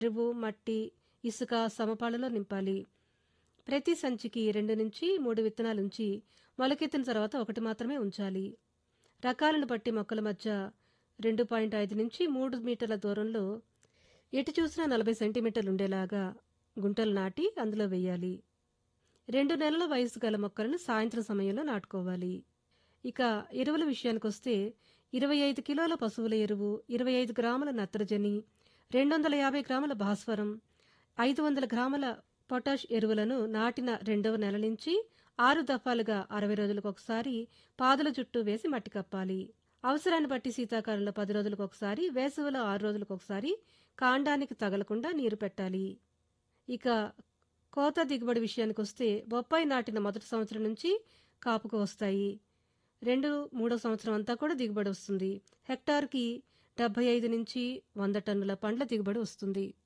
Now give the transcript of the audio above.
ఎరువు మట్టి ఇసుక సమపాళ్లలో నింపాలి ప్రతి సంచికి రెండు నుంచి మూడు విత్తనాలుంచి మొలకెత్తిన తర్వాత ఒకటి మాత్రమే ఉంచాలి రకాలను బట్టి మొక్కల మధ్య రెండు పాయింట్ ఐదు నుంచి మూడు మీటర్ల దూరంలో ఎటు చూసినా నలభై సెంటీమీటర్లు ఉండేలాగా గుంటలు నాటి అందులో వేయాలి రెండు నెలల వయసు గల మొక్కలను సాయంత్రం సమయంలో నాటుకోవాలి ఇక ఎరువుల విషయానికొస్తే ఇరవై ఐదు కిలోల పశువుల ఎరువు ఇరవై ఐదు గ్రాముల నత్రజని రెండు వందల యాభై గ్రాముల భాస్వరం ఐదు వందల గ్రాముల పొటాష్ ఎరువులను నాటిన రెండవ నెల నుంచి ఆరు దఫాలుగా అరవై రోజులకు ఒకసారి పాదుల చుట్టూ వేసి మట్టి కప్పాలి అవసరాన్ని బట్టి శీతాకాలంలో పది రోజులకు ఒకసారి వేసవిలో ఆరు రోజులకు ఒకసారి కాండానికి తగలకుండా నీరు పెట్టాలి ఇక కోత దిగుబడి విషయానికి వస్తే బొప్పాయి నాటిన మొదటి సంవత్సరం నుంచి కాపుకు వస్తాయి రెండు మూడో సంవత్సరం అంతా కూడా దిగుబడి వస్తుంది హెక్టార్కి డెబ్బై ఐదు నుంచి వంద టన్నుల పండ్ల దిగుబడి వస్తుంది